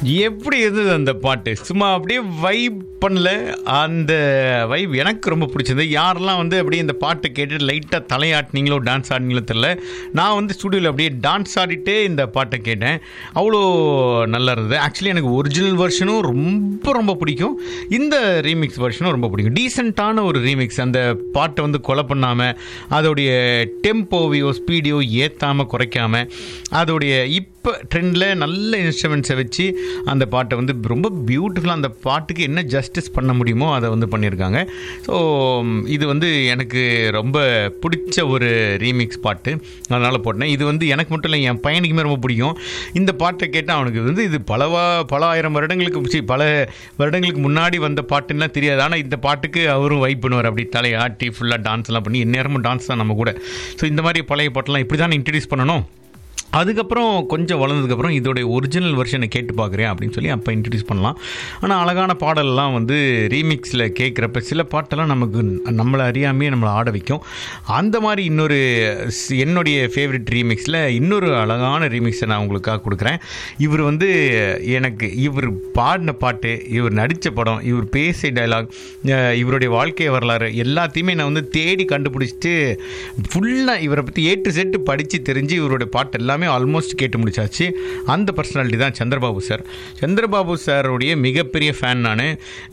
எப்படி இருந்தது அந்த பாட்டு சும்மா அப்படியே வைப் பண்ணல அந்த வைப் எனக்கு ரொம்ப பிடிச்சது யாரெல்லாம் வந்து அப்படியே இந்த பாட்டை கேட்டு லைட்டாக தலையாட்டினீங்களோ டான்ஸ் ஆடினீங்களோ தெரில நான் வந்து ஸ்டுடியோவில் அப்படியே டான்ஸ் ஆடிட்டே இந்த பாட்டை கேட்டேன் அவ்வளோ நல்லா இருந்தது ஆக்சுவலி எனக்கு ஒரிஜினல் வெர்ஷனும் ரொம்ப ரொம்ப பிடிக்கும் இந்த ரீமிக்ஸ் வெர்ஷனும் ரொம்ப பிடிக்கும் டீசெண்டான ஒரு ரீமிக்ஸ் அந்த பாட்டை வந்து கொலை பண்ணாமல் அதோடைய டெம்போவையோ ஸ்பீடியோ ஏற்றாமல் குறைக்காமல் அதோடைய இப்போ ட்ரெண்டில் நல்ல இன்ஸ்ட்ருமெண்ட்ஸை வச்சு அந்த பாட்டை வந்து ரொம்ப பியூட்டிஃபுல்லாக அந்த பாட்டுக்கு என்ன ஜஸ்டிஸ் பண்ண முடியுமோ அதை வந்து பண்ணியிருக்காங்க ஸோ இது வந்து எனக்கு ரொம்ப பிடிச்ச ஒரு ரீமிக்ஸ் பாட்டு அதனால் போட்டேன் இது வந்து எனக்கு மட்டும் இல்லை என் பையனுக்குமே ரொம்ப பிடிக்கும் இந்த பாட்டை கேட்டால் அவனுக்கு வந்து இது பலவா பல ஆயிரம் வருடங்களுக்கு சி, பல வருடங்களுக்கு முன்னாடி வந்த பாட்டுன்னா தெரியாது ஆனால் இந்த பாட்டுக்கு அவரும் வைப் பண்ணுவார் அப்படி தலையாட்டி ஃபுல்லாக டான்ஸ்லாம் பண்ணி எந்நேரமும் டான்ஸ் தான் நம்ம கூட ஸோ இந்த மாதிரி பழைய பாட்டெல்லாம் இப்படி தான் இன்ட்ரடியூஸ் பண்ணணும் அதுக்கப்புறம் கொஞ்சம் வளர்ந்ததுக்கப்புறம் இதோடைய ஒரிஜினல் வெர்ஷனை கேட்டு பார்க்குறேன் அப்படின்னு சொல்லி அப்போ இன்ட்ரடியூஸ் பண்ணலாம் ஆனால் அழகான பாடல்லாம் வந்து ரீமிக்ஸில் கேட்குறப்ப சில பாட்டெல்லாம் நமக்கு நம்மளை அறியாமையே நம்மளை ஆட வைக்கும் அந்த மாதிரி இன்னொரு ஸ்- என்னுடைய ஃபேவரட் ரீமிக்ஸில் இன்னொரு அழகான ரீமிக்ஸை நான் உங்களுக்காக கொடுக்குறேன் இவர் வந்து எனக்கு இவர் பாடின பாட்டு இவர் நடித்த படம் இவர் பேசிய டைலாக் இவருடைய வாழ்க்கை வரலாறு எல்லாத்தையுமே நான் வந்து தேடி கண்டுபிடிச்சிட்டு ஃபுல்லாக இவரை பற்றி ஏற்று செட்டு படித்து தெரிஞ்சு இவருடைய பாட்டு எல்லாமே ஆல்மோஸ்ட் கேட்டு முடிச்சாச்சு அந்த பர்சனாலிட்டி தான் சந்திரபாபு சார் சந்திரபாபு சாருடைய மிகப்பெரிய ஃபேன் நான்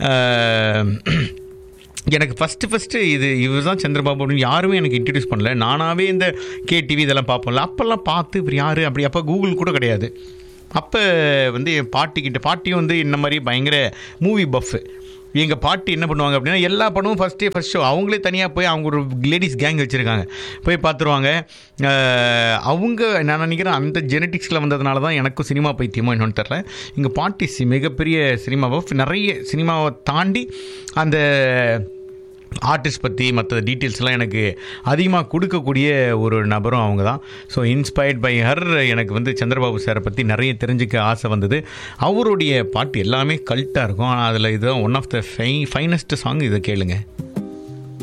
எனக்கு ஃபஸ்ட்டு ஃபஸ்ட்டு இது இவர் தான் சந்திரபாபு அப்படின்னு யாருமே எனக்கு இன்ட்ரடியூஸ் பண்ணல நானாகவே இந்த கேடிவி இதெல்லாம் பார்ப்போம்ல அப்போல்லாம் பார்த்து இவர் யார் அப்படி அப்போ கூகுள் கூட கிடையாது அப்போ வந்து என் பாட்டிக்கிட்ட பாட்டியும் வந்து இந்த மாதிரி பயங்கர மூவி பஃப்பு எங்கள் பாட்டி என்ன பண்ணுவாங்க அப்படின்னா எல்லா படமும் ஃபஸ்ட்டே ஃபஸ்ட் ஷோ அவங்களே தனியாக போய் அவங்க ஒரு லேடிஸ் கேங் வச்சுருக்காங்க போய் பார்த்துருவாங்க அஹ், அவங்க நான் நினைக்கிறேன் அந்த ஜெனட்டிக்ஸில் வந்ததுனால தான் எனக்கும் சினிமா பைத்தியமோ என்னன்னு தெரில எங்கள் பாட்டி சி- மிகப்பெரிய சினிமாவை நிறைய சினிமாவை தாண்டி அந்த ஆர்டிஸ்ட் பற்றி மற்ற டீட்டெயில்ஸ்லாம் எனக்கு அதிகமாக கொடுக்கக்கூடிய ஒரு நபரும் அவங்க தான் ஸோ இன்ஸ்பயர்ட் பை ஹர் எனக்கு வந்து சந்திரபாபு சாரை பற்றி நிறைய தெரிஞ்சுக்க ஆசை வந்தது அவருடைய பாட்டு எல்லாமே கல்ட்டாக இருக்கும் ஆனால் அதில் இதுதான் one of the fi finest song இதை கேளுங்க